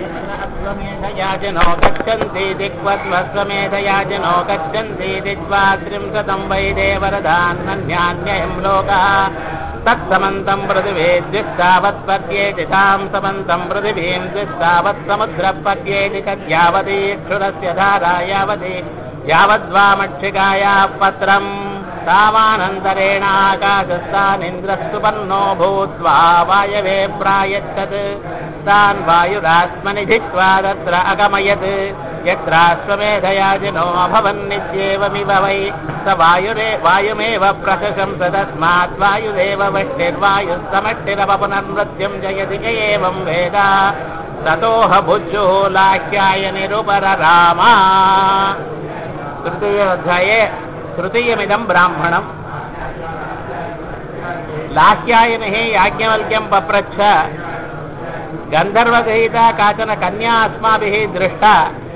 स्वमेधयाजनो गच्छन्ति दिक्वत्वस्वमेधयाजनो गच्छन्ति दिग्वात्रिंशतं वै देवरदान्नन्यान्ययं लोकः तत्समन्तं पृथिवे द्विस्तावत्पद्येति तां समन्तं पृथिवीं द्विस्तावत् समुद्रपद्येति तद्यावति क्षुरस्य धारा यावति यावद्वामक्षिकायाः पत्रम् तावानन्तरेण आकाशस्तानिन्द्रस्तुपन्नो भूत्वा वायवे प्रायच्छत् तान् वायुरात्मनि धित्वा तत्र अगमयत् यत्राश्वमेधयाजिनो अभवन्नित्येवमिव वै स वायुरे वायुमेव प्रशशंस तस्मात् वायुदेव वष्टिर्वायुस्तमष्टिरव पुनर्मृत्युं जयति च एवं वेद ततोह भुज्युः लाह्याय निरुपररामा तृतीयोऽध्याये तृतीयमिदं ब्राह्मणम् लाह्यायनिः याज्ञवल्क्यं पप्रच्छ गन्धर्वगृहीता काचन कन्या अस्माभिः दृष्टा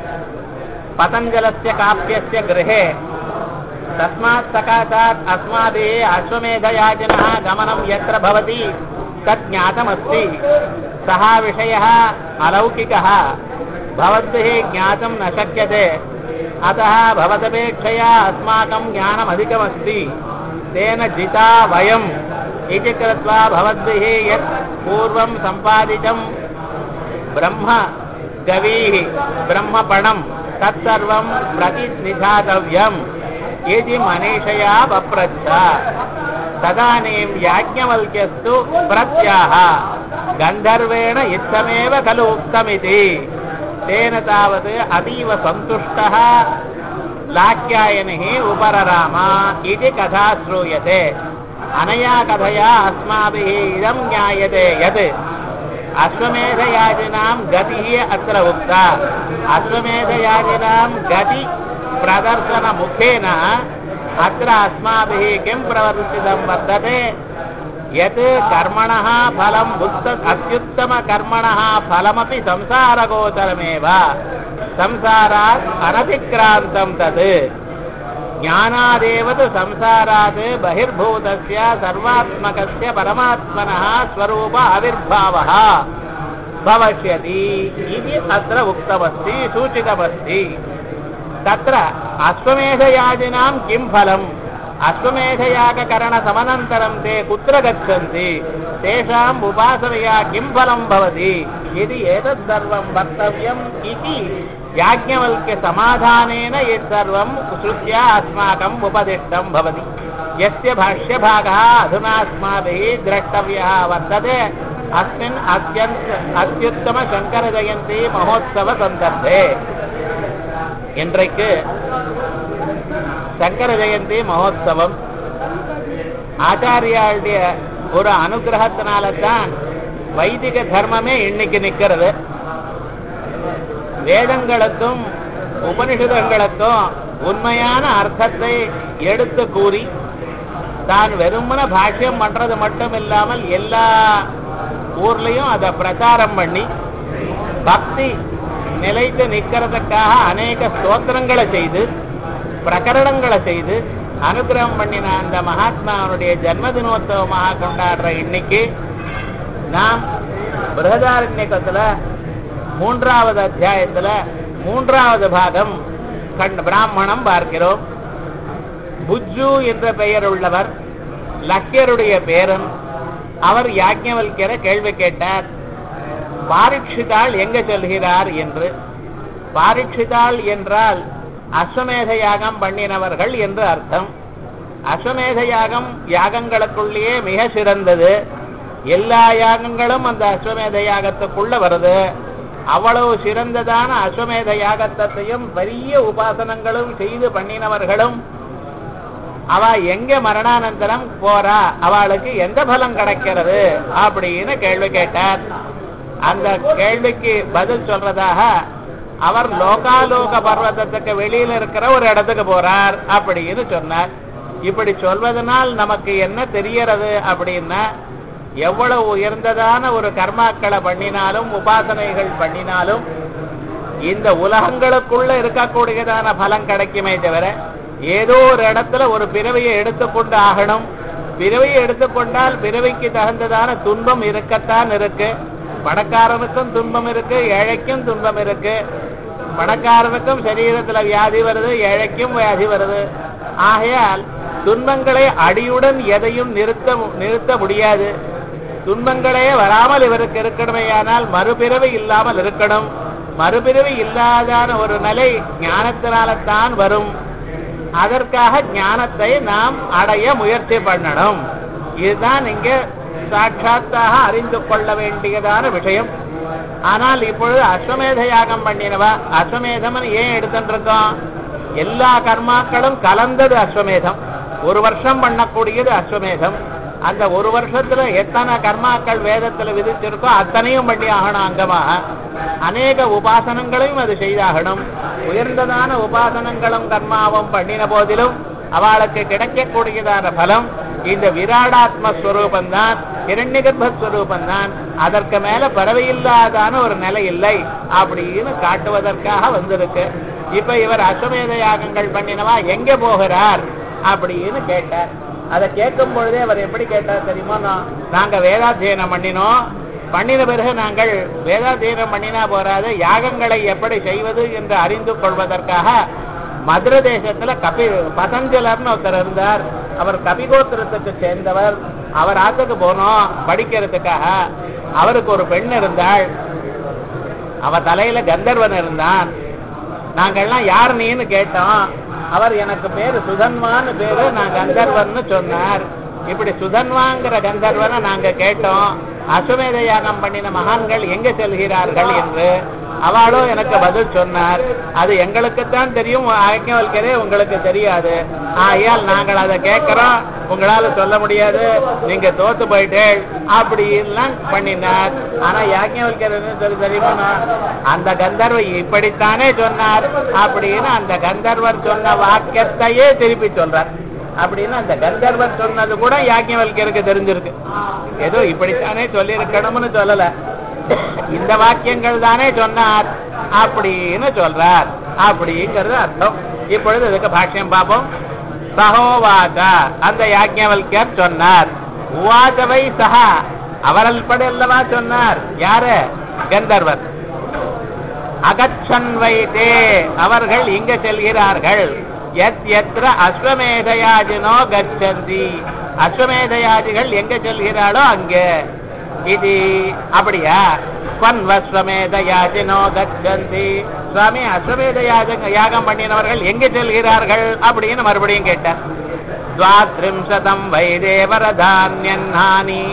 पतञ्जलस्य काप्यस्य गृहे तस्मात् सकाशात् अस्माभिः अश्वमेधयाजिनः गमनं यत्र भवति तत् ज्ञातमस्ति सः विषयः अलौकिकः भवद्भिः ज्ञातुं न शक्यते अतः भवदपेक्षया अस्माकं ज्ञानमधिकमस्ति तेन जिता वयम् इति कृत्वा भवद्भिः यत् पूर्वं सम्पादितं ब्रह्म गवीः ब्रह्मपणं तत्सर्वं प्रतिनिधातव्यम् इति मनीषया पप्रच्छ तदानीं याज्ञवल्क्यस्तु प्रत्याह गन्धर्वेण इत्थमेव खलु उक्तमिति तेन तावत् अतीव सन्तुष्टः लाख्यायनिः उपरराम इति कथा श्रूयते अनया कथया अस्माभिः इदं ज्ञायते यत् अश्वमेधयाजिनां गतिः अत्र उक्ता अश्वमेधयाजिनां गति प्रदर्शनमुखेन अत्र अस्माभिः किं प्रवर्तितं वर्तते यत् कर्मणः फलम् उत्त अत्युत्तमकर्मणः फलमपि संसारगोचरमेव संसारात् अनतिक्रान्तं तत् ज्ञानादेव तु संसारात् बहिर्भूतस्य सर्वात्मकस्य परमात्मनः स्वरूप आविर्भावः भविष्यति इति अत्र उक्तमस्ति सूचितमस्ति तत्र अश्वमेधयाजिनां किं फलम् अश्वमेधयागकरणसमनन्तरं ते कुत्र गच्छन्ति तेषाम् उपासनया किं फलं भवति इति एतत् सर्वं वक्तव्यम् इति याज्ञवल्क्यसमाधानेन यत्सर्वं श्रुत्या अस्माकम् उपदिष्टं भवति यस्य भाष्यभागः अधुना अस्माभिः द्रष्टव्यः वर्तते अस्मिन् अत्यन्त अत्युत्तमशङ्करजयन्ती महोत्सवसन्दर्भे இன்றைக்கு சங்கர ஜெயந்தி மகோத்சவம் ஆச்சாரியாளுடைய ஒரு அனுகிரகத்தினால தான் வைதிக தர்மமே இன்னைக்கு நிற்கிறது வேதங்களுக்கும் உபனிஷதங்களுக்கும் உண்மையான அர்த்தத்தை எடுத்து கூறி தான் வெறுமன பாஷ்யம் பண்றது மட்டும் இல்லாமல் எல்லா ஊர்லயும் அதை பிரச்சாரம் பண்ணி பக்தி நிலைத்து நிற்கிறதுக்காக அநேக ஸ்தோத்திரங்களை செய்து பிரகரணங்களை செய்து அனுகிரகம் பண்ணின அந்த மகாத்மாவனுடைய ஜன்மதினோத்சவமாக கொண்டாடுற இன்னைக்கு நாம் பிரகதாரண்யக்கத்துல மூன்றாவது அத்தியாயத்துல மூன்றாவது பாகம் கண் பிராமணம் பார்க்கிறோம் புஜ்ஜு என்ற பெயர் உள்ளவர் லக்கியருடைய பேரன் அவர் யாஜ்ஞவல்கிற கேள்வி கேட்டார் பாரிக்ஷிதாள் எங்க சொல்கிறார் என்று பாரிக்ஷிதாள் என்றால் அஸ்வமேத யாகம் பண்ணினவர்கள் என்று அர்த்தம் அஸ்வமேத யாகம் யாகங்களுக்குள்ளேயே மிக சிறந்தது எல்லா யாகங்களும் அந்த அஸ்வமேத யாகத்துக்குள்ள வருது அவ்வளவு சிறந்ததான அஸ்வமேத யாகத்தையும் பெரிய உபாசனங்களும் செய்து பண்ணினவர்களும் அவ எங்க மரணானந்தரம் போறா அவளுக்கு எந்த பலம் கிடைக்கிறது அப்படின்னு கேள்வி கேட்டார் அந்த கேள்விக்கு பதில் சொல்றதாக அவர் லோகாலோக பர்வதத்துக்கு வெளியில இருக்கிற ஒரு இடத்துக்கு போறார் அப்படின்னு சொன்னார் இப்படி சொல்வதனால் நமக்கு என்ன தெரியறது அப்படின்னா எவ்வளவு உயர்ந்ததான ஒரு கர்மாக்களை பண்ணினாலும் உபாசனைகள் பண்ணினாலும் இந்த உலகங்களுக்குள்ள இருக்கக்கூடியதான பலம் கிடைக்குமே தவிர ஏதோ ஒரு இடத்துல ஒரு பிறவையை எடுத்துக்கொண்டு ஆகணும் பிறவையை எடுத்துக்கொண்டால் பிறவைக்கு தகுந்ததான துன்பம் இருக்கத்தான் இருக்கு பணக்காரனுக்கும் துன்பம் இருக்கு ஏழைக்கும் துன்பம் இருக்கு பணக்காரனுக்கும் சரீரத்துல வியாதி வருது ஏழைக்கும் வியாதி வருது ஆகையால் துன்பங்களை அடியுடன் எதையும் நிறுத்த நிறுத்த முடியாது துன்பங்களே வராமல் இவருக்கு இருக்கணுமேயானால் மறுபிறவி இல்லாமல் இருக்கணும் மறுபிறவி இல்லாதான ஒரு நிலை ஞானத்தினால்தான் வரும் அதற்காக ஞானத்தை நாம் அடைய முயற்சி பண்ணணும் இதுதான் இங்க சாட்சாத்தாக அறிந்து கொள்ள வேண்டியதான விஷயம் ஆனால் இப்பொழுது அஸ்வமேத யாகம் பண்ணினவா அஸ்வமேதம் ஏன் எடுத்துட்டு இருக்கோம் எல்லா கர்மாக்களும் கலந்தது அஸ்வமேதம் ஒரு வருஷம் பண்ணக்கூடியது அஸ்வமேதம் அந்த ஒரு வருஷத்துல எத்தனை கர்மாக்கள் வேதத்துல விதிச்சிருக்கோ அத்தனையும் பண்ணி ஆகணும் அங்கமாக அநேக உபாசனங்களையும் அது செய்தாகணும் உயர்ந்ததான உபாசனங்களும் கர்மாவும் பண்ணின போதிலும் அவளுக்கு கிடைக்கக்கூடியதான பலம் இந்த விராடாத்ம ஸ்வரூபம் தான் இரண்யகர்பஸ்வரூபம் தான் அதற்கு மேல பறவையில்லாதான ஒரு நிலை இல்லை அப்படின்னு காட்டுவதற்காக வந்திருக்கு இப்ப இவர் அஸ்வமேத யாகங்கள் பண்ணினவா எங்க போகிறார் அப்படின்னு கேட்டார் அதை கேட்கும் பொழுதே அவர் எப்படி கேட்டார் தெரியுமா நான்- நாங்க வேதாத்தியனம் பண்ணினோம் பண்ணின பிறகு நாங்கள் வேதாத்தியனம் பண்ணினா போறாது யாகங்களை எப்படி செய்வது என்று அறிந்து கொள்வதற்காக மதுரை தேசத்துல கபி பதஞ்சலர்னு ஒருத்தர் இருந்தார் அவர் கபிகோத்திரத்துக்கு சேர்ந்தவர் அவர் ஆத்துக்கு போனோம் படிக்கிறதுக்காக அவருக்கு ஒரு பெண் இருந்தாள் அவ தலையில கந்தர்வன் இருந்தான் நாங்கெல்லாம் யார் நீன்னு கேட்டோம் அவர் எனக்கு பேரு சுதன்வான்னு பேரு நான் கந்தர்வன்னு சொன்னார் இப்படி சுதன்வாங்கிற கந்தர்வனை நாங்க கேட்டோம் அசுமேத யாகம் பண்ணின மகான்கள் எங்க செல்கிறார்கள் என்று அவளோ எனக்கு பதில் சொன்னார் அது எங்களுக்குத்தான் தெரியும் ஆக்கியவல்கரே உங்களுக்கு தெரியாது ஆகையால் நாங்கள் அதை கேட்கிறோம் உங்களால சொல்ல முடியாது நீங்க தோத்து போயிட்டேள் அப்படி எல்லாம் பண்ணினார் ஆனா யாக்கியவல்கர் என்ன சொல்லி தெரியுமா அந்த கந்தர்வ இப்படித்தானே சொன்னார் அப்படின்னு அந்த கந்தர்வர் சொன்ன வாக்கியத்தையே திருப்பி சொல்றார் அப்படின்னு அந்த கந்தர்வர் சொன்னது கூட யாக்கியவல்கருக்கு தெரிஞ்சிருக்கு ஏதோ இப்படித்தானே சொல்லி இருக்கணும்னு சொல்லல இந்த வாக்கியங்கள் தானே சொன்னார் அப்படின்னு சொல்றார் அப்படிங்கிறது அர்த்தம் இப்பொழுது இதுக்கு பாஷ்யம் பார்ப்போம் சகோவாச்ச அந்த யாஜ்ஞவல்யர் சொன்னார் உவாச்சவை சஹா அவரல் படையல்லவா சொன்னார் யாரு கந்தர்வர் அகச்சன் வைத்தே அவர்கள் இங்க செல்கிறார்கள் எத் எத்திர அஸ்வமேதயாஜினோ கச்சந்தி அஸ்வமேதயாஜிகள் எங்க செல்கிறாளோ அங்க இது அப்படியா பன்வஸ்வமேத யாஜினோ கச்சந்தி சுவாமி அஸ்வமேத யாஜக யாகம் பண்ணினவர்கள் எங்க செல்கிறார்கள் அப்படின்னு மறுபடியும் கேட்டார் துவாத்ரிம்சதம் வைதேவரதான்யன்னானி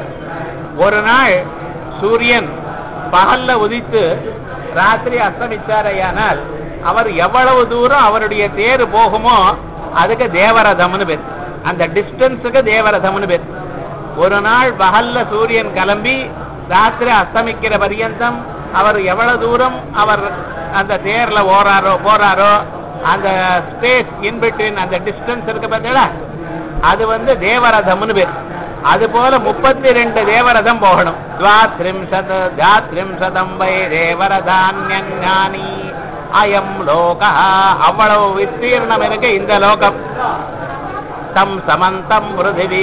ஒரு நாள் சூரியன் பகல்ல உதித்து ராத்திரி அஸ்தமிச்சாரையானால் அவர் எவ்வளவு தூரம் அவருடைய தேர் போகுமோ அதுக்கு தேவரதம்னு பேர் அந்த டிஸ்டன்ஸுக்கு தேவரதம்னு பேர் ஒரு நாள் பகல்ல சூரியன் கிளம்பி ராத்திரி அஸ்தமிக்கிற பரியந்தம் அவர் எவ்வளவு தூரம் அவர் அந்த தேர்ல ஓறாரோ போறாரோ அந்த ஸ்பேஸ் இன் பிட்வீன் அந்த டிஸ்டன்ஸ் இருக்கு பார்த்தீங்களா அது வந்து தேவரதம்னு பேர் அது போல முப்பத்தி ரெண்டு தேவரதம் போகணும் துவாத்ரிம்சத தியாத்ரிம்சதம் வை தேவரதான்யஞானி அயம் லோகா அவ்வளவு விஸ்தீர்ணம் இருக்கு இந்த லோகம் தம் சமந்தம் பிருதிவி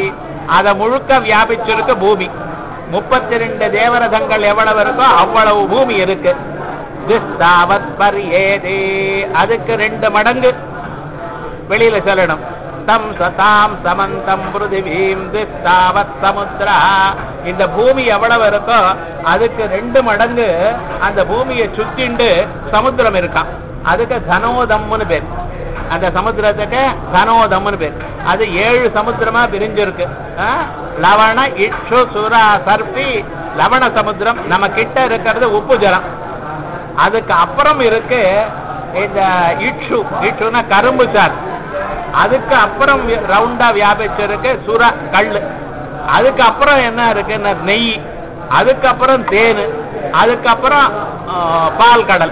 அத முழுக்க வியாபிச்சிருக்கு பூமி முப்பத்தி ரெண்டு தேவரதங்கள் எவ்வளவு இருக்கோ அவ்வளவு பூமி இருக்கு திஸ்தாவத் பர்யேதே அதுக்கு ரெண்டு மடங்கு வெளியில சொல்லணும் தம் சதாம் சமந்தம் பிருதிவீம் திஸ்தாவத் சமுத்திரா இந்த பூமி எவ்வளவு இருக்கோ அதுக்கு ரெண்டு மடங்கு அந்த பூமியை சுத்திண்டு சமுத்திரம் இருக்கான் அதுக்கு தனோதம்னு பேர் அந்த சமுத்திரத்துக்கு தனோதம்னு பேர் அது ஏழு சமுத்திரமா பிரிஞ்சிருக்கு ஆ? லவண இட்சு சுரா சர்பி லவண சமுத்திரம் நம்ம கிட்ட இருக்கிறது உப்பு ஜலம் அதுக்கு அப்புறம் இருக்கு இந்த இட்சு இட்சுனா கரும்பு சார் அதுக்கு அப்புறம் ரவுண்டா வியாபிச்சிருக்கு சுர கல்லு அதுக்கு அப்புறம் என்ன இருக்குன்னா நெய் அதுக்கப்புறம் தேனு அதுக்கப்புறம் ஆ, பால் கடல்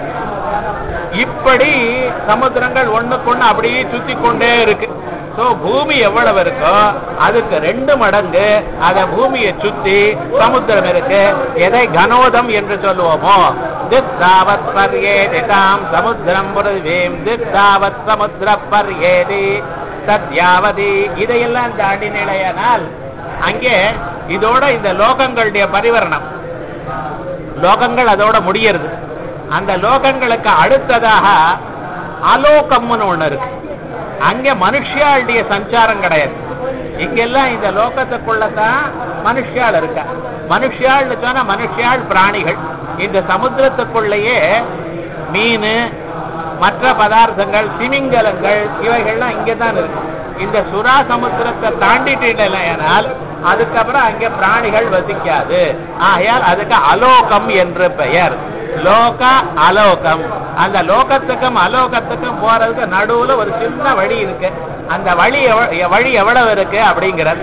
இப்படி சமுத்திரங்கள் ஒண்ணுக்கு அப்படியே சுத்தி கொண்டே இருக்கு சோ பூமி எவ்வளவு இருக்கோ அதுக்கு ரெண்டு மடங்கு அத பூமியை சுத்தி சமுத்திரம் இருக்கு எதை கனோதம் என்று சொல்லுவோமோ தித்தாவத் பர்யேதி தாம் சமுத்திரம் புரவீம் தித்தாவத் சமுத்திர பர்யேதி தத்யாவதி இதையெல்லாம் தாண்டி நிலையானால் அங்கே இதோட இந்த லோகங்களுடைய பரிவரணம் லோகங்கள் அதோட முடியறது அந்த லோகங்களுக்கு அடுத்ததாக அலோகம்னு ஒண்ணு இருக்கு அங்க மனுஷியாளுடைய சஞ்சாரம் கிடையாது இங்கெல்லாம் இந்த லோகத்துக்குள்ளதான் மனுஷியாள் இருக்கா மனுஷியாள்னு சொன்னா மனுஷியாள் பிராணிகள் இந்த சமுத்திரத்துக்குள்ளேயே மீன் மற்ற பதார்த்தங்கள் திமிங்கலங்கள் இவைகள்லாம் இங்கே தான் இருக்கு இந்த சுறா சமுத்திரத்தை தாண்டிட்டீனால் அதுக்கப்புறம் அங்கே பிராணிகள் வசிக்காது ஆகையால் அதுக்கு அலோகம் என்று பெயர் லோக அலோகம் அந்த லோகத்துக்கும் அலோகத்துக்கும் போறதுக்கு நடுவுல ஒரு சின்ன வழி இருக்கு அந்த வழி எவ்வ- வழி எவ்வளவு இருக்கு அப்படிங்கிறது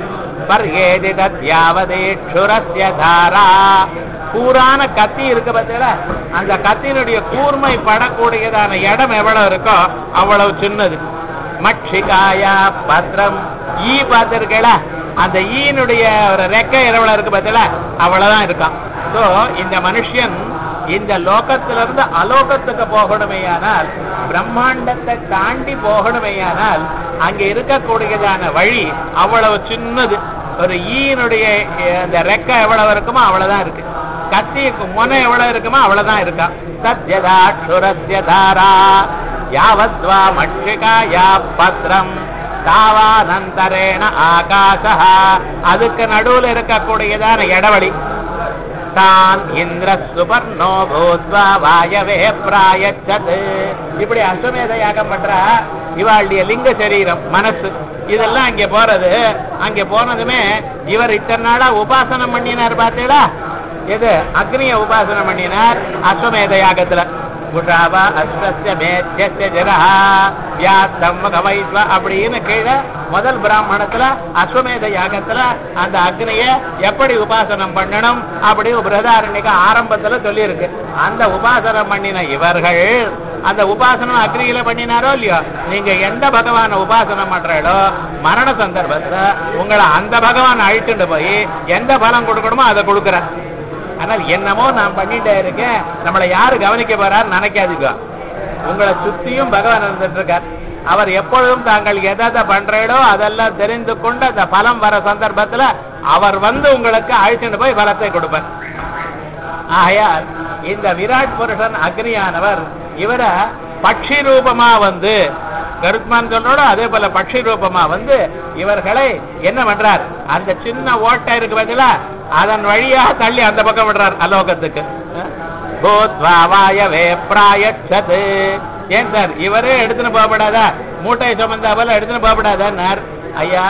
பர்யேதிதத்யாவதேஷுரஸ்ய தாரா கூரான கத்தி இருக்கு பார்த்தீங்களா அந்த கத்தியினுடைய கூர்மை படக்கூடியதான இடம் எவ்வளவு இருக்கோ அவ்வளவு சின்னது மட்சிகாயா பத்திரம் ஈ பார்த்திருக்கல அந்த ஈனுடைய ஒரு ரெக்கை எவ்வளவு இருக்கு பார்த்தீங்களா அவ்வளவுதான் இருக்கான் சோ இந்த மனுஷன் இந்த லோகத்திலிருந்து அலோகத்துக்கு போகணுமேயானால் பிரம்மாண்டத்தை தாண்டி போகணுமேயானால் அங்க இருக்கக்கூடியதான வழி அவ்வளவு சின்னது ஒரு ஈனுடைய அஹ், அந்த ரெக்கை எவ்வளவு இருக்குமோ அவ்வளவுதான் இருக்கு கத்திக்கு முனை எவ்வளவு இருக்குமோ அவ்வளவுதான் இருக்கா சத்யதாட்சுரஸ்ய தாரா யாவத்வா மட்சிகாயா பத்ரம் தாவானந்தரேண ஆகாசா அதுக்கு நடுவுல இருக்கக்கூடியதான இடவழி தான் இந்திர சுபர்ணோ பூத்வா வாயவே பிராயச்சது இப்படி அஸ்வமேத யாகம் பண்றா இவாளுடைய லிங்க சரீரம் மனசு இதெல்லாம் அங்க போறது அங்க போனதுமே இவர் இத்தனை நாளா உபாசனம் பண்ணினார் பார்த்தீங்களா எது அக்னிய உபாசனம் பண்ணினார் அஸ்வமேத யாகத்துல குஷாவா அஸ்வஸ்ய மேத்யஸ்ய ஜரஹா வியாத்தம் கவைத்வ அப்படின்னு கீழே முதல் பிராமணத்துல அஸ்வமேத யாகத்துல அந்த அக்னிய எப்படி உபாசனம் பண்ணணும் அப்படி பிரதாரண்யக ஆரம்பத்துல சொல்லியிருக்கு அந்த உபாசனம் பண்ணின இவர்கள் அந்த உபாசனம் அக்னியில பண்ணினாரோ இல்லையோ நீங்க எந்த பகவான உபாசனம் பண்றீங்களோ மரண சந்தர்ப்பத்துல உங்களை அந்த பகவான் அழிச்சுட்டு போய் எந்த பலம் கொடுக்கணுமோ அதை கொடுக்குறார் ஆனால் என்னமோ நான் பண்ணிட்டே இருக்கேன் நம்மளை யாரு கவனிக்க போறாரு நினைக்காதீங்க உங்களை சுத்தியும் பகவான் இருந்துட்டு இருக்கார் அவர் எப்பொழுதும் தாங்கள் எதை பண்றீடோ அதெல்லாம் தெரிந்து கொண்டு அந்த பலம் வர சந்தர்ப்பத்துல அவர் வந்து உங்களுக்கு அழிச்சுட்டு போய் பலத்தை கொடுப்பார் ஆகையால் இந்த விராட் புருஷன் அக்னியானவர் இவரை பட்சி ரூபமா வந்து கருத்மான் சொல்றோட அதே போல பட்சி ரூபமா வந்து இவர்களை என்ன பண்றார் அந்த சின்ன ஓட்டை இருக்கு பார்த்தீங்களா அதன் வழியாக தள்ளி அந்த பக்கம் விடுறார் அலோகத்துக்கு பூத்வா வாயவே பிராயச்சது ஏன் சார் இவரே எடுத்துன்னு போகப்படாதா மூட்டை சுமந்தா போல எடுத்துன்னு போகப்படாதான்னார் ஐயா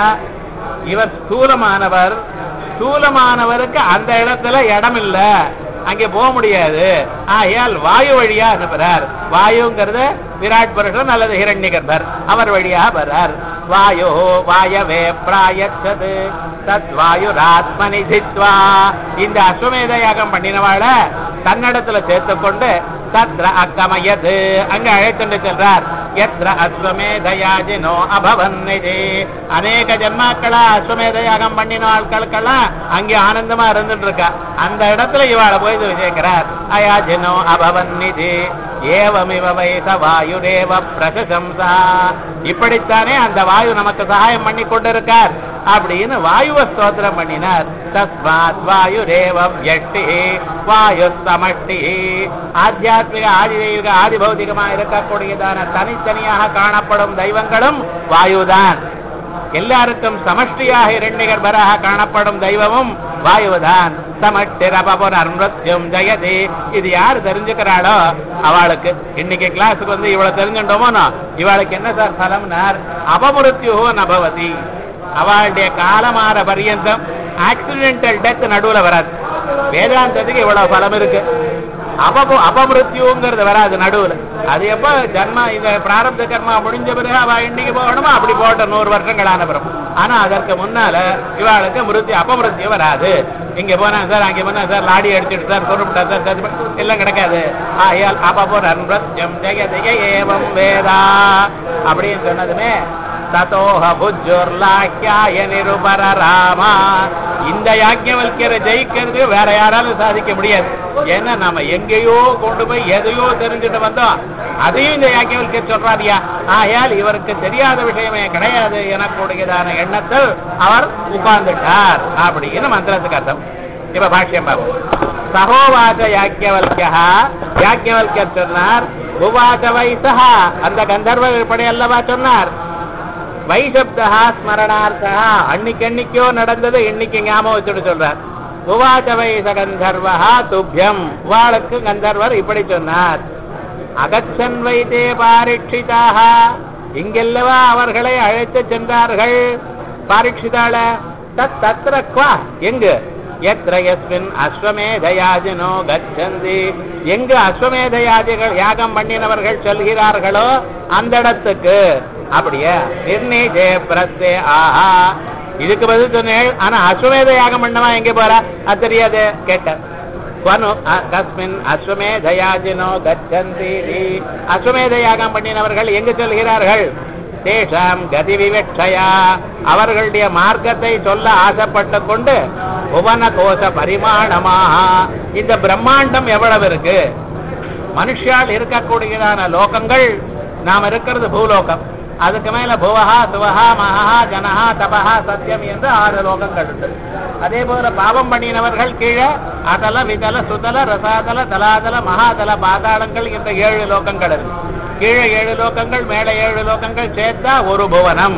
இவர் ஸ்தூலமானவர் ஸ்தூலமானவருக்கு அந்த இடத்துல இடம் இல்ல அங்கே போக முடியாது ஆகையால் வாயு வழியா அனுப்புறார் வாயுங்கிறது விராட் புருஷன் அல்லது ஹிரண்யகர்பர் அவர் வழியா வர்றார் வாயோ வாயவே பிராயச்சது தத் வாயுராத்மனி சித்வா இந்த அஸ்வமேத யாகம் பண்ணினவாள தன்னிடத்துல சேர்த்துக்கொண்டு தத்ர அக்கமயது அங்க அழைத்துண்டு செல்றார் எத்ர அஸ்வமேதயாஜினோ அபவன்னிதி அநேக ஜன்மாக்களா அஸ்வமேத யாகம் பண்ணின ஆட்களுக்கெல்லாம் அங்கே ஆனந்தமா இருந்துட்டு இருக்கா அந்த இடத்துல இவாளை போய் இது விஜயக்கிறார் அயாஜினோ அபவன்னிதி ஏவமிவ வைச வாயுரேவ பிரசம்சா இப்படித்தானே அந்த வாயு நமக்கு சகாயம் பண்ணி கொண்டிருக்கார் அப்படின்னு வாயுவ ஸ்தோத்திரம் பண்ணினார் தஸ்மாத் வாயுரேவ வியஷ்டி வாயு சமஷ்டி ஆத்தியாத்மிக ஆதிதெய்வீக ஆதிபௌதிகமா இருக்கக்கூடியதான தனித்தனியாக காணப்படும் தெய்வங்களும் வாயுதான் எல்லாருக்கும் சமஷ்டியாக இரண்டிகர்பராக காணப்படும் தெய்வமும் வாயுதான் சமஷ்டிரபுரம் ஜெயதி இது யாரு தெரிஞ்சுக்கிறாளோ அவளுக்கு இன்னைக்கு கிளாஸுக்கு வந்து இவ்வளவு தெரிஞ்சுட்டோமோனோ இவளுக்கு என்ன சார் பலம்னார் அபமிருத்யோ நபவதி அவளுடைய காலமாற பரியந்தம் ஆக்சிடென்டல் டெத் நடுவுல வராது வேதாந்தத்துக்கு இவ்வளவு பலம் இருக்கு அபபு அபமிருத்யுங்கிறது வராது நடுவுல அது எப்ப ஜன்மா இந்த பிராரப்த கர்மா முடிஞ்ச பிறகு அவ இன்னைக்கு போகணுமோ அப்படி போட்ட நூறு வருஷங்கள் ஆன பிறகு ஆனா அதற்கு முன்னால இவாளுக்கு மிருத்தி அபமிருத்தியம் வராது இங்க போனா சார் அங்க போனா சார் லாடி அடிச்சுட்டு சார் பொருட்பட்டா சார் சார் எல்லாம் கிடைக்காது ஆயால் அபபுரன் பிரத்யம் ஜெய ஜெய ஏவம் வேதா அப்படின்னு சொன்னதுமே ததோஹ புஜ்ஜுர்லாக்கியாய நிருபர ராமா இந்த யாக்கியவல்யரை ஜெயிக்கிறது வேற யாராலும் சாதிக்க முடியாது ஏன்னா நாம எங்கேயோ கொண்டு போய் எதையோ தெரிஞ்சுட்டு வந்தோம் அதையும் இந்த யாக்கியவல்யர் சொல்றாரியா ஆகையால் இவருக்கு தெரியாத விஷயமே கிடையாது எனக்கூடியதான எண்ணத்தில் அவர் உட்கார்ந்துட்டார் அப்படின்னு மந்திரத்துக்கு அர்த்தம் இப்ப பாஷ்யம் பார்ப்போம் சகோவாச்ச யாக்கியவல்யா யாக்கியவல்யர் சொன்னார் உவாச்ச வைசா அந்த கந்தர்வ விற்பனை அல்லவா சொன்னார் வைசப்தா ஸ்மரணார்த்தா அன்னைக்கு அன்னைக்கோ நடந்தது இன்னைக்கு ஞாபகம் வச்சுட்டு சொல்றார் உவாச்ச வைச கந்தர்வா துப்பியம் வாளுக்கு கந்தர்வர் இப்படி சொன்னார் அகச்சன் வைத்தே பாரிட்சிதாக இங்கெல்லவா அவர்களை அழைத்து சென்றார்கள் பாரிட்சிதாள தத் தத்ர குவா எங்கு எத்திர யஸ்மின் அஸ்வமேதயாஜினோ கச்சந்தி எங்கு அஸ்வமேதயாஜிகள் யாகம் பண்ணினவர்கள் சொல்கிறார்களோ அந்த இடத்துக்கு அப்படியே நிர்ணய பிரஸ்தே ஆஹா இதுக்கு பதில் சொன்னேன் ஆனா அஸ்வமேத யாகம் பண்ணவா எங்க போறா அது தெரியாது கேட்ட வனு அ- கஸ்மின் அஸ்வமேதயாஜினோ கச்சந்தி அஸ்வமேத யாகம் பண்ணினவர்கள் எங்கு செல்கிறார்கள் தேஷாம் கதி விவட்சயா அவர்களுடைய மார்க்கத்தை சொல்ல ஆசைப்பட்டு கொண்டு புவன கோஷ பரிமாணமாக இந்த பிரம்மாண்டம் எவ்வளவு இருக்கு மனுஷால் இருக்கக்கூடியதான லோகங்கள் நாம் இருக்கிறது பூலோகம் அதுக்கு மேல புவஹா சுவஹா மகா ஜனஹா தபஹா சத்தியம் என்று ஆறு லோகங்கள் உண்டு அதே போல பாவம் பண்ணினவர்கள் கீழே அதல விதல சுதல ரசாதல தலாதல மகாதல பாதாளங்கள் என்ற ஏழு லோகங்கள் இருக்கு கீழே ஏழு லோகங்கள் மேலே ஏழு லோகங்கள் சேர்த்தா ஒரு புவனம்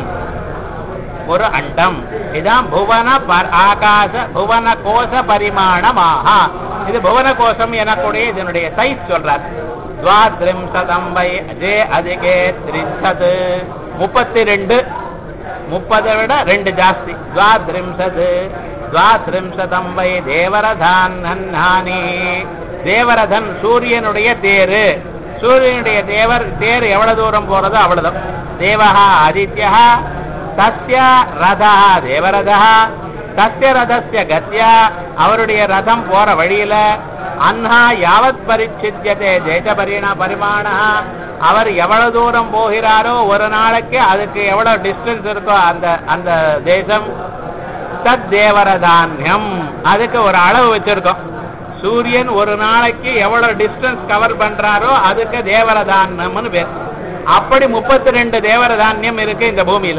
ஒரு அண்டம் இதான் புவன பர்- ஆகாச புவன கோஷ பரிமாணமாக இது புவன கோஷம் எனக்கூடிய இதனுடைய சைஸ் சொல்றார் துவாத்ரிம்சதம் வை ஜே அதிகே திரிசது முப்பத்தி ரெண்டு முப்பதை விட ரெண்டு ஜாஸ்தி துவாத்ரிம்சது துவாத்ரிம்சதம் வை தேவரதான் நன்னானி தேவரதன் சூரியனுடைய தேரு சூரியனுடைய தேவர் தேர் எவ்வளவு தூரம் போறதோ அவ்வளவுதான் தேவஹா ஆதித்யா தஸ்ய ரதா தேவரதா தஸ்ய ரதஸ்ய கத்யா அவருடைய ரதம் போற வழியில அன்ஹா யாவத் பரிச்சித்தியதே தேச பரிணா பரிமாண அவர் எவ்வளவு தூரம் போகிறாரோ ஒரு நாளைக்கு அதுக்கு எவ்வளவு டிஸ்டன்ஸ் இருக்கோ அந்த அந்த தேசம் தத் தேவரதான்யம் அதுக்கு ஒரு அளவு வச்சிருக்கோம் சூரியன் ஒரு நாளைக்கு எவ்வளவு டிஸ்டன்ஸ் கவர் பண்றாரோ அதுக்கு தேவரதான்யம்னு பேர் அப்படி முப்பத்தி ரெண்டு தேவரதான்யம் இருக்கு இந்த பூமியில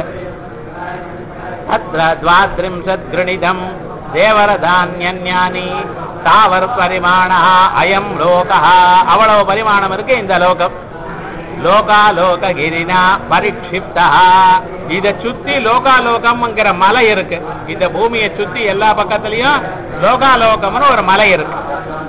அத்திர द्वात्रिंशत् கிருணிதம் தேவரதான்யன்யானி தாவர் பரிமாண அயம் லோகா அவ்வளவு பரிமாணம் இருக்கு இந்த லோகம் லோகாலோக கிரினா பரிக்ஷிப்தா இத சுத்தி லோகாலோகம்ங்கிற மலை இருக்கு இந்த பூமியை சுத்தி எல்லா பக்கத்துலயும் லோகாலோகம்னு ஒரு மலை இருக்கு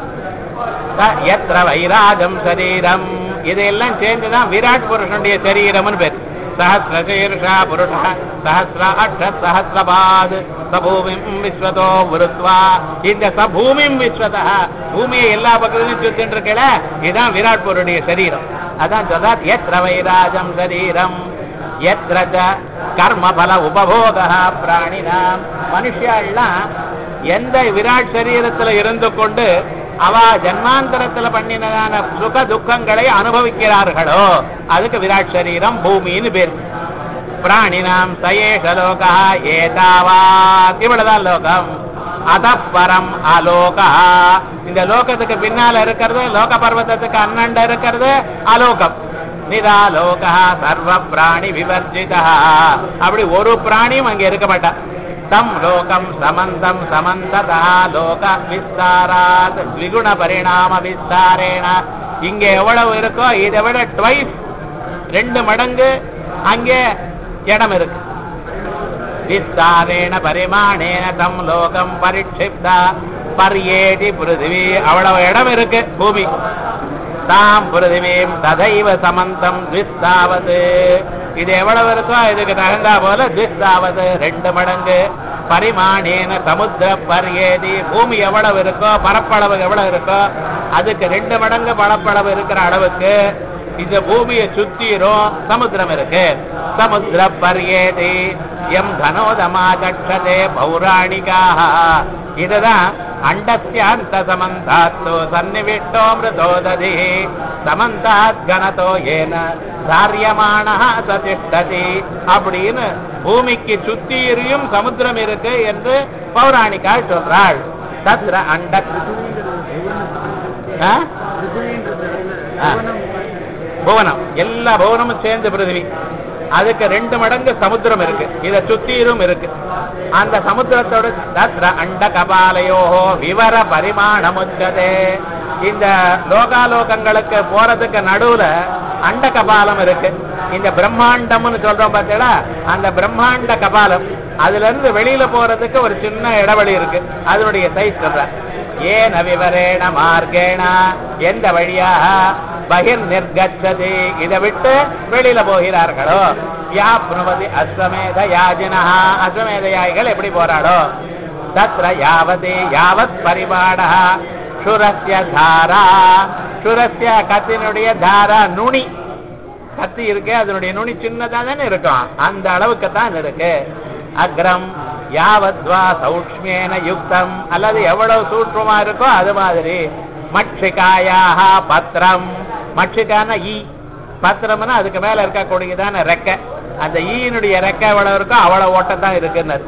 த- எத்திர வைராஜம் சரீரம் இதெல்லாம் சேர்ந்துதான் விராட் புருஷனுடைய சரீரம்னு பேர் சஹசிர சீர்ஷா புருஷ சஹசிர அட்ச சஹசிரபாத் சபூமிம் விஸ்வதோ விருத்வா இந்த சபூமிம் விஸ்வதா பூமியை எல்லா பக்கத்துலயும் சுத்திட்டு இருக்கல இதுதான் விராட் புருடைய சரீரம் அதான் சொல்லார் எத்திர வைராஜம் சரீரம் எத்திர ச கர்மபல உபபோக பிராணினாம் மனுஷாலாம் எந்த விராட் சரீரத்துல இருந்து கொண்டு அவ ஜன்மாந்தரத்துல பண்ணினதான சுக துக்கங்களை அனுபவிக்கிறார்களோ அதுக்கு விராட் சரீரம் பூமின்னு பேர் பிராணினாம் சயேஷ லோகா ஏதாவாத் இவ்வளவுதான் லோகம் அதப்பரம் அலோகா இந்த லோகத்துக்கு பின்னால இருக்கிறது லோக பர்வதத்துக்கு அண்ணண்ட இருக்கிறது அலோகம் நிராலோகா சர்வ பிராணி விவர்ஜிதா அப்படி ஒரு பிராணியும் அங்க இருக்க மாட்டா தம் லோகம் சமந்தம் சமந்ததா லோக விஸ்தாராத் த்விகுண பரிணாம விஸ்தாரேண இங்க எவ்வளவு இருக்கோ இதை விட ட்வைஸ் ரெண்டு மடங்கு அங்கே இடம் இருக்கு விஸ்தாரேண பரிமாணேன தம் லோகம் பரிட்சிப்தா பர்யேதி பிருதிவி அவ்வளவு இடம் இருக்கு பூமி தாம் பிருதிவீம் ததைவ சமந்தம் த்விஸ்தாவது இது எவ்வளவு இருக்கோ இதுக்கு தகுந்தா போல த்விஸ்தாவது ரெண்டு மடங்கு பரிமாணேன சமுத்திர பர்யேதி பூமி எவ்வளவு இருக்கோ பரப்பளவு எவ்வளவு இருக்கோ அதுக்கு ரெண்டு மடங்கு பரப்பளவு இருக்கிற அளவுக்கு இந்த பூமியை சுத்திரும் சமுத்திரம் இருக்கு சமுத்திர பர்யேதி எம் தனோதமா தட்சதே பௌராணிகாக இதுதான் அண்டஸ்யாந்த சமந்தாத்தோ சன்னிவிஷ்டோ மிருதோததி சமந்தாத் கனதோ ஏன தாரியமான சதிஷ்டதி அப்படின்னு பூமிக்கு சுத்தியும் சமுத்திரம் இருக்கு என்று பௌராணிகால் சொல்றாள் தத்ர அண்ட ஆ? ஆ. புவனம் எல்லா புவனமும் சேர்ந்து பிருத்திவி அதுக்கு ரெண்டு மடங்கு சமுத்திரம் இருக்கு இத சுத்திரும் இருக்கு அந்த சமுத்திரத்தோட தத்ர அண்ட கபாலையோ விவர பரிமாணமுச்சதே இந்த லோகாலோகங்களுக்கு போறதுக்கு நடுவுல அண்ட கபாலம் இருக்கு இந்த பிரம்மாண்டம்னு சொல்றோம் பார்த்தீங்களா அந்த பிரம்மாண்ட கபாலம் அதுல இருந்து வெளியில போறதுக்கு ஒரு சின்ன இடைவெளி இருக்கு அதனுடைய சைஸ் சொல்ற ஏன விவரேண மார்க்கேண எந்த வழியாக பகிர் நிர்கச்சதி இதை விட்டு வெளியில போகிறார்களோ யாப்னுவதி அஸ்வமேத யாஜினா அஸ்வமேத யாய்கள் எப்படி போறாடோ தத்ர யாவதி யாவத் பரிபாடா சுரஸ்ய தாரா சுரஸ்ய கத்தினுடைய தாரா நுனி கத்தி இருக்கு அதனுடைய நுனி சின்னதா தானே இருக்கும் அந்த அளவுக்கு தான் இருக்கு அக்ரம் யாவத்வா சௌஷ்மியேன யுக்தம் அல்லது எவ்வளவு சூட்சமா இருக்கோ அது மாதிரி மட்சிகாயாக பத்திரம் மட்சிகான ஈ பத்திரம்னா அதுக்கு மேல இருக்கக்கூடியதான ரெக்கை அந்த ஈயினுடைய ரெக்கை எவ்வளவு இருக்கோ அவ்வளவு ஓட்டத்தான் இருக்குன்னு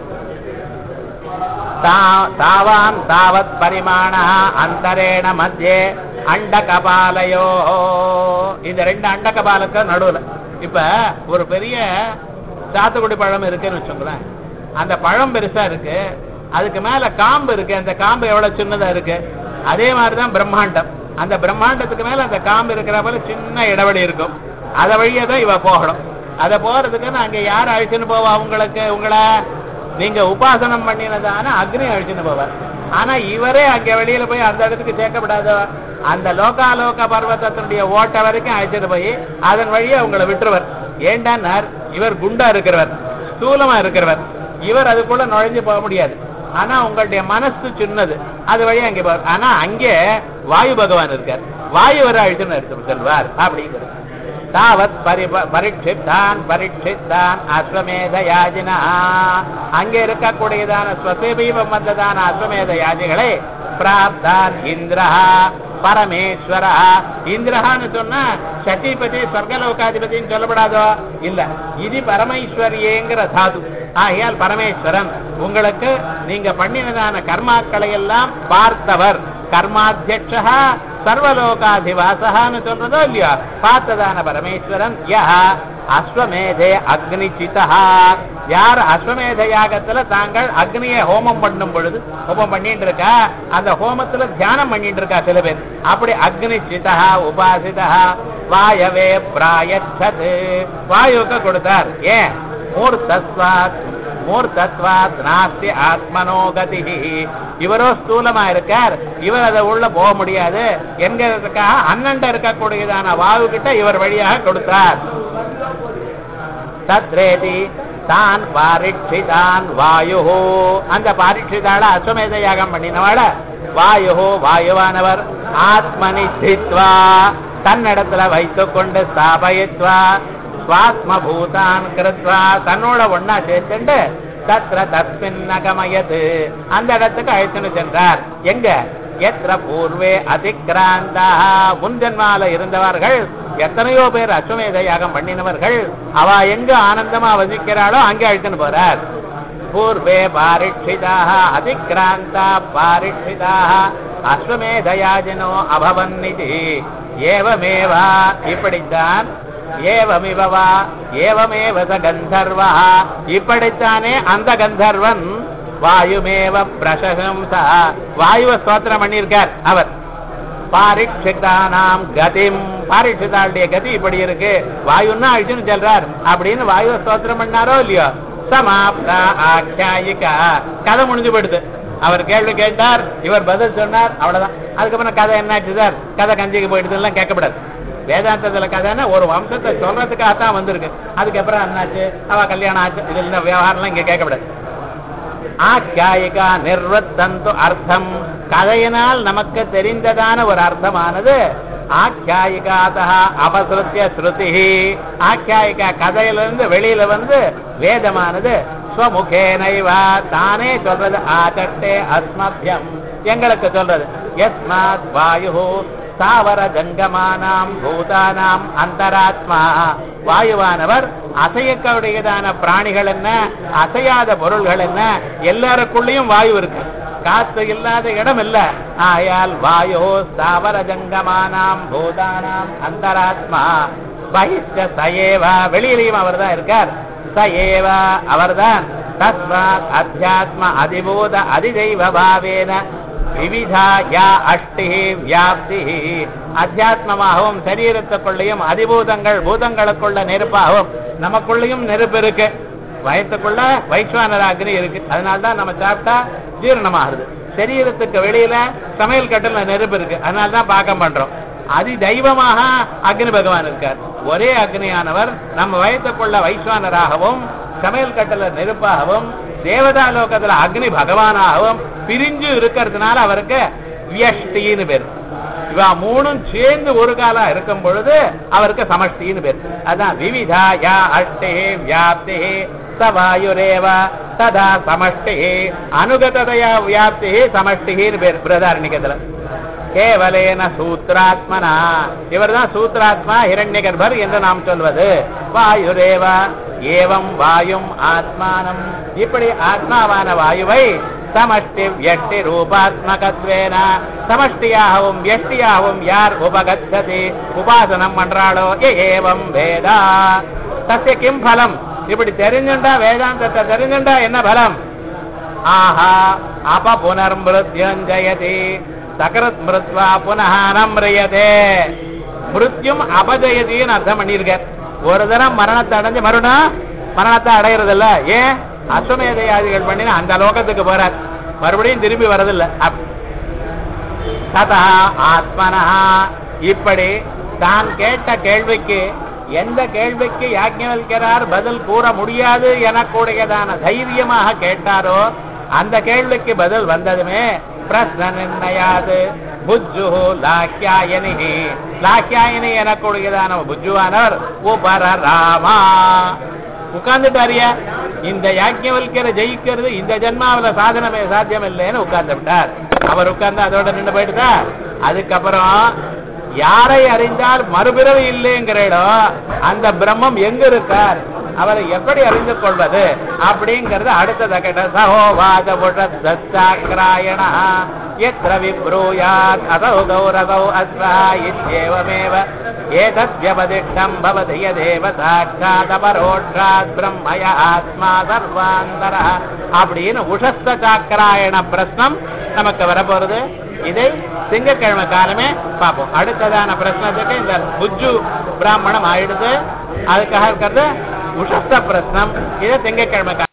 தா- தாவான் தாவத் பரிமாண அந்தரேண மத்தியே அண்ட கபாலையோ இந்த ரெண்டு அண்ட கபாலுக்கு நடுவுல இப்ப ஒரு பெரிய சாத்துக்குடி பழம் இருக்குன்னு வச்சுங்களேன் அந்த பழம் பெருசா இருக்கு அதுக்கு மேல காம்பு இருக்கு அந்த காம்பு எவ்வளவு சின்னதா இருக்கு அதே மாதிரிதான் பிரம்மாண்டம் அந்த பிரம்மாண்டத்துக்கு மேல அந்த காம்பு இருக்கிற போல சின்ன இடைவெளி இருக்கும் அத வழியே தான் இவ போகணும் அத போறதுக்கு அங்க யார் அழைச்சுன்னு போவா உங்களுக்கு உங்களை நீங்க உபாசனம் பண்ணினதான அக்னி அழிச்சுன்னு போவார் ஆனா இவரே அங்க வெளியில போய் அந்த இடத்துக்கு சேர்க்கப்படாதோ அந்த லோகாலோக பர்வதத்தினுடைய ஓட்ட வரைக்கும் அழைச்சிட்டு போய் அதன் வழியே உங்களை விட்டுருவர் ஏண்டான்னார் இவர் குண்டா இருக்கிறவர் ஸ்தூலமா இருக்கிறவர் இவர் அதுக்குள்ள நுழைஞ்சு போக முடியாது ஆனா உங்களுடைய மனசு சின்னது அது வழியா அங்கே போவார் ஆனா அங்கே வாயு பகவான் இருக்கார் வாயு வர அழிச்சுன்னு எடுத்து செல்வார் அப்படிங்கிறது தாவத் பரிப பரீட்சித்தான் பரீட்சித்தான் அஸ்வமேத யாஜினா அங்கே இருக்கக்கூடியதான ஸ்வசேபீபம் வந்ததான அஸ்வமேத யாஜிகளை பிராப்தான் இந்திரஹா பரமேஸ்வரா இந்திரஹான்னு சொன்னா சட்டிபதி ஸ்வர்கலோகாதிபதின்னு சொல்லப்படாதோ இல்ல இது பரமேஸ்வரியேங்கிற தாது ஆகையால் பரமேஸ்வரன் உங்களுக்கு நீங்க பண்ணினதான கர்மாக்களை எல்லாம் பார்த்தவர் கர்மாத்தியட்சா சர்வலோகாதிவாசகான்னு சொல்றதோ இல்லையோ பார்த்ததான பரமேஸ்வரன் யா அஸ்வமேதே அக்னிச்சிதா யார் அஸ்வமேத யாகத்துல தாங்கள் அக்னியை ஹோமம் பண்ணும் பொழுது ஹோமம் பண்ணிட்டு இருக்கா அந்த ஹோமத்துல தியானம் பண்ணிட்டு இருக்கா சில பேர் அப்படி அக்னிச்சிதா உபாசிதா வாயவே பிராயச்சது வாயுக்கு கொடுத்தார் ஏன் மூர்த்தஸ்வாத் மூர்த்தத்வாத் நாஸ்தி ஆத்மனோ கதி இவரோ ஸ்தூலமா இருக்கார் இவர் அதை உள்ள போக முடியாது என்கிறதுக்காக அண்ணண்ட இருக்கக்கூடியதான வாயு கிட்ட இவர் வழியாக கொடுத்தார் தத்ரேதி தான் பாரிட்சிதான் வாயு அந்த பாரிட்சிதாள அஸ்வமேத யாகம் பண்ணினவாள வாயு வாயுவானவர் ஆத்மனி ஸ்தித்வா தன்னிடத்துல வைத்துக் கொண்டு ஸ்தாபயித்வா சுவாத்ம பூதான் கிருத்வா தன்னோட ஒன்னா சேர்த்துண்டு தத்ர தஸ்மின் நகமயது அந்த இடத்துக்கு அழைத்துன்னு சென்றார் எங்க எத்திர பூர்வே அதிக்ராந்தா முன்ஜன்மால இருந்தவர்கள் எத்தனையோ பேர் அஸ்வமேத யாகம் பண்ணினவர்கள் அவ எங்க ஆனந்தமா வசிக்கிறாளோ அங்கே அழைத்துன்னு போறார் பூர்வே பாரிட்சிதாக அதிக்ராந்தா பாரிட்சிதாக அஸ்வமேதயாஜனோ அபவன்னிதி ஏவமேவா இப்படித்தான் ஏவமிவவா ஏவமேவ ச கந்தர்வா இப்படித்தானே அந்த கந்தர்வன் வாயுமேவ பிரசகம்சா வாயுவ ஸ்தோத்திரம் பண்ணியிருக்கார் அவர் பாரிட்சிதானாம் கதிம் பாரிட்சிதாளுடைய கதி இப்படி இருக்கு வாயுன்னா அழிச்சுன்னு சொல்றார் அப்படின்னு வாயுவ ஸ்தோத்திரம் பண்ணாரோ இல்லையோ சமாப்தா ஆக்கியாயிகா கதை முடிஞ்சு போயிடுது அவர் கேள்வி கேட்டார் இவர் பதில் சொன்னார் அவ்வளவுதான் அதுக்கப்புறம் கதை என்னாச்சு சார் கதை கஞ்சிக்கு போயிடுது எல்லாம் கேட்கப்படாது வேதாந்தத்துல கதைன்னா ஒரு வம்சத்தை சொல்றதுக்காக தான் வந்திருக்கு அதுக்கப்புறம் என்னாச்சு அவ கல்யாணம் ஆச்சு இது இல்லை விவகாரம்லாம் இங்க கேட்கப்படாது ஆக்கியாயிகா நிர்வத்தந்து அர்த்தம் கதையினால் நமக்கு தெரிந்ததான ஒரு அர்த்தமானது ஆக்கியாயிகாதா அபசிருத்திய ஸ்ருதி ஆக்கியாயிகா கதையிலிருந்து வெளியில வந்து வேதமானது ஸ்வமுகேனைவா தானே சொல்றது ஆச்சட்டே அஸ்மபியம் எங்களுக்கு சொல்றது யஸ்மாத் வாயு ஸ்தாவர ஜங்கமானாம் பூதானாம் அந்தராத்மா வாயுவானவர் அசையக்கூடியதான பிராணிகள் என்ன அசையாத பொருள்கள் என்ன எல்லாருக்குள்ளேயும் வாயு இருக்கு காத்து இல்லாத இடம் இல்ல ஆயால் வாயு ஸ்தாவர ஜங்கமானாம் பூதானாம் அந்தராத்மா பகிஷ்ட சயேவா வெளியிலையும் அவர்தான் இருக்கார் சயேவா அவர்தான் தஸ்மாத் அத்தியாத்ம அதிபூத அதிதெய்வ பாவேன விவிதா யா அஷ்டி வியாப்தி அத்தியாத்மமாகவும் சரீரத்துக்குள்ளேயும் அதிபூதங்கள் பூதங்களுக்குள்ள நெருப்பாகவும் நமக்குள்ளேயும் நெருப்பு இருக்கு வயத்துக்குள்ள வைஸ்வானர அக்னி இருக்கு அதனால தான் நம்ம சாப்பிட்டா ஜீரணமாகுது சரீரத்துக்கு வெளியில சமையல் கட்டில நெருப்பு இருக்கு அதனால தான் பாக்கம் பண்றோம் அதி தெய்வமாக அக்னி பகவான் இருக்கார் ஒரே அக்னியானவர் நம்ம வயத்துக்குள்ள வைஸ்வானராகவும் சமையல் கட்டில நெருப்பாகவும் தேவதா லோகத்துல அக்னி பகவானாகவும் பிரிஞ்சு இருக்கிறதுனால அவருக்கு வியஷ்டின்னு பேர் இவா மூணும் சேர்ந்து ஒரு காலம் இருக்கும் பொழுது அவருக்கு சமஷ்டின்னு பேர் அதான் விவிதா யா அஷ்டே வியாப்தி சவாயுரேவ ததா சமஷ்டி அனுகததையா வியாப்தி சமஷ்டின்னு பேர் பிரதாரணிகத்துல கேவலேன சூத்ராத்மனா இவர்தான் சூத்ராத்மா ஹிரண்ய கர்ப்பர் என்று நாம் சொல்வது வாயுரேவ ஏவம் வாயும் ஆத்மானம் இப்படி ஆத்மாவான வாயுவை சமஷ்டி வியஷ்டி ரூபாத்மகத்வேன சமஷ்டியாகவும் வியஷ்டியாகவும் யார் உபகச்சதி உபாசனம் பண்றாளோ ஏ ஏவம் வேதா தஸ்ய கிம் பலம் இப்படி தெரிஞ்சுண்டா வேதாந்தத்தை தெரிஞ்சுண்டா என்ன பலம் ஆஹா அப புனர்மிருத்யுஞ்சயதி சகரத் மிருத்வா புனः நம்ரியதே மிருத்யும் அபஜயதின்னு அர்த்தம் பண்ணியிருக்கார் ஒரு தரம் மரணத்தை அடைஞ்சு மறுபடியும் மரணத்தை அடையிறது இல்ல ஏன் அஸ்வமேதையாதிகள் பண்ணினா அந்த லோகத்துக்கு போறார் மறுபடியும் திரும்பி வரதில்ல அப்- ததா ஆத்மனா இப்படி தான் கேட்ட கேள்விக்கு எந்த கேள்விக்கு யாஜ்ஞவல்கிறார் பதில் கூற முடியாது எனக்கூடியதான தைரியமாக கேட்டாரோ அந்த கேள்விக்கு பதில் வந்ததுமே பிரஸ்ன நிர்ணயாது புஜ்ஜு லாக்கியாயனி லாக்கியாயனி எனக்கூடியதான புஜ்ஜுவானவர் உபர ராமா உட்கார்ந்துட்டாரியா இந்த யாஜ்ஞவல்கரை ஜெயிக்கிறது இந்த ஜென்மாவில சாதனமே சாத்தியம் இல்லைன்னு உட்கார்ந்து விட்டார் அவர் உட்கார்ந்து அதோட நின்று போயிட்டுதா அதுக்கப்புறம் யாரை அறிந்தால் மறுபிறவி இல்லைங்கிறோ அந்த பிரம்மம் எங்க இருக்கார் அவரை எப்படி அறிந்து கொள்வது அப்படிங்கறது அடுத்தத கேட்ட சகோவாத புஷத்தாக்கிராயண எத்திர விப்ரூயாத் அதௌ கௌரவௌ அஸ்வா இத்யேவமேவ ஏதத்யபதிஷ்டம் பவதி யதேவ சாட்சாத் அபரோட்சாத் பிரம்மய ஆத்மா சர்வாந்தர அப்படின்னு உஷஸ்த சாக்கராயண பிரஸ்னம் நமக்கு வரப்போறது இதை திங்கக்கிழமை காலமே பார்ப்போம் அடுத்ததான பிரச்சனத்துக்கு இந்த புஜ்ஜு பிராமணம் ஆயிடுது அதுக்காக இருக்கிறது உஷஸ்த பிரஸ்னம் இதை திங்கக்கிழமை காலம்